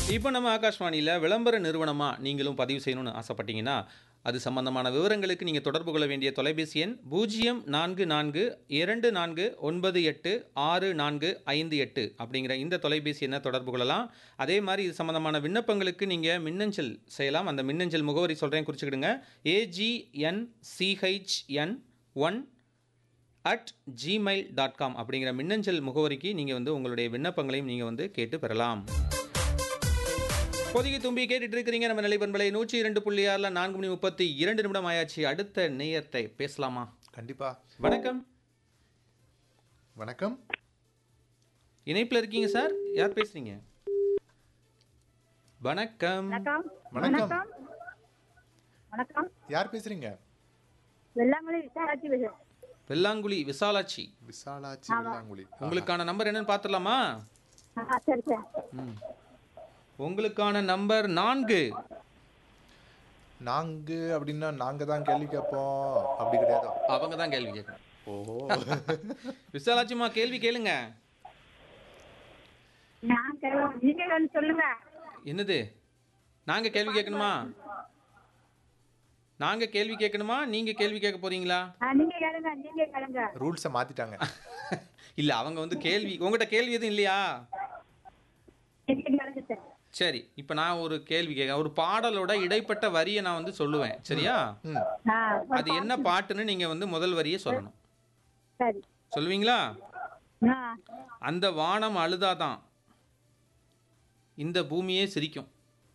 இப்போ நம்ம ஆகாஷ்வாணியில் விளம்பர நிறுவனமாக நீங்களும் பதிவு செய்யணும்னு ஆசைப்பட்டீங்கன்னா அது சம்பந்தமான விவரங்களுக்கு நீங்கள் தொடர்பு கொள்ள வேண்டிய தொலைபேசி எண் பூஜ்ஜியம் நான்கு நான்கு இரண்டு நான்கு ஒன்பது எட்டு ஆறு நான்கு ஐந்து எட்டு அப்படிங்கிற இந்த தொலைபேசி எண்ணை தொடர்பு கொள்ளலாம் அதே மாதிரி இது சம்பந்தமான விண்ணப்பங்களுக்கு நீங்கள் மின்னஞ்சல் செய்யலாம் அந்த மின்னஞ்சல் முகவரி சொல்கிறேன் குறிச்சுக்கிடுங்க A G N C H N one at Gmail dot com அப்படிங்கிற மின்னஞ்சல் முகவரிக்கு நீங்கள் வந்து உங்களுடைய விண்ணப்பங்களையும் நீங்கள் வந்து கேட்டு பெறலாம் பொதுகி தும்பி கேட்டுட்டு இருக்கிறீங்க நம்ம நிலைப்பண்பலை நூற்றி இரண்டு புள்ளி ஆறில் நான்கு மணி முப்பத்தி இரண்டு நிமிடம் ஆயாச்சு அடுத்த நேயத்தை பேசலாமா கண்டிப்பா வணக்கம் வணக்கம் இணைப்பில் இருக்கீங்க சார் யார் பேசுறீங்க வணக்கம் வணக்கம் வணக்கம் வணக்கம் யார் பேசுறீங்க வெள்ளாமலை விசாராட்சி பேசுறேன் வெள்ளாங்குழி விசாலாட்சி விசாலாச்சி வெள்ளாங்குழி உங்களுக்கான நம்பர் என்னன்னு பார்த்துடலாமா ஆ சரி சார் ம். உங்களுக்கான நம்பர் நான்கு நாங்க அப்படின்னா நாங்க தான் கேள்வி கேட்போம் அப்படி கிடையாது அவங்க தான் கேள்வி கேட்கணும் ஓஹோ விசாலாட்சிமா கேள்வி கேளுங்க நான் கேட்கலாம். நீங்க வந்து சொல்லுங்க என்னது நாங்க கேள்வி கேட்கணுமா நாங்க கேள்வி கேட்கணுமா நீங்க கேள்வி கேட்க போறீங்களா ஆ, நீங்க கேளுங்க நீங்க கேளுங்க ரூல்ஸை மாத்திட்டாங்க இல்ல அவங்க வந்து கேள்வி உங்ககிட்ட கேள்வி எதுவும் இல்லையா நீங்க கேளுங்க சார் சரி இப்போ நான் ஒரு கேள்வி கேட்க ஒரு பாடலோட இடைப்பட்ட வரியை நான் வந்து சொல்லுவேன் சரியா ம் ஆ அது என்ன பாட்டுன்னு நீங்க வந்து முதல் வரியை சொல்லணும் சரி சொல்லுவீங்களா ஆ அந்த வானம் அழுதாதான் இந்த பூமியே சிரிக்கும்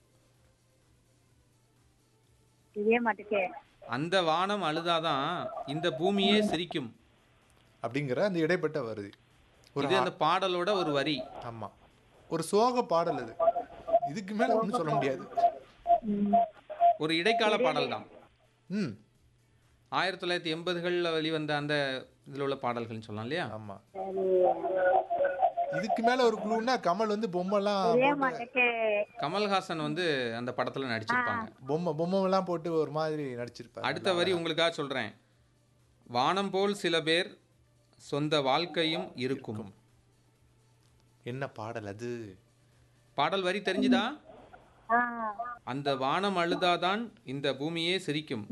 இதே மாட்டுக்கே அந்த வானம் அழுதாதான் இந்த பூமியே சிரிக்கும் அப்படிங்கிற அந்த இடைப்பட்ட வருது ஒரு இது அந்த பாடலோட ஒரு வரி ஆமா ஒரு சோக பாடல் அது இதுக்கு மேல ஒன்றும் சொல்ல முடியாது ம். ஒரு இடைக்கால பாடல் தான் ம் ஆயிரத்தி தொள்ளாயிரத்தி எண்பதுகளில் வெளிவந்த அந்த இதில் உள்ள பாடல்கள்னு சொல்லலாம் இல்லையா ஆமா சரி இதுக்கு மேல ஒரு குழுன்னா கமல் வந்து பொம்மைலாம் இதே போட்டு- மாட்டுக்கே கமல்ஹாசன் வந்து அந்த படத்துல நடிச்சிருப்பாங்க பொம்மை பொம்மை எல்லாம் போட்டு ஒரு மாதிரி நடிச்சிருப்பாரு அடுத்த வரி உங்களுக்காக சொல்றேன் வானம் போல் சில பேர் சொந்த வாழ்க்கையும் இருக்கும் என்ன பாடல் அது பாடல் வரி தெரிஞ்சுதா ஆ அந்த வானம் அழுதாதான் இந்த பூமியே சிரிக்கும்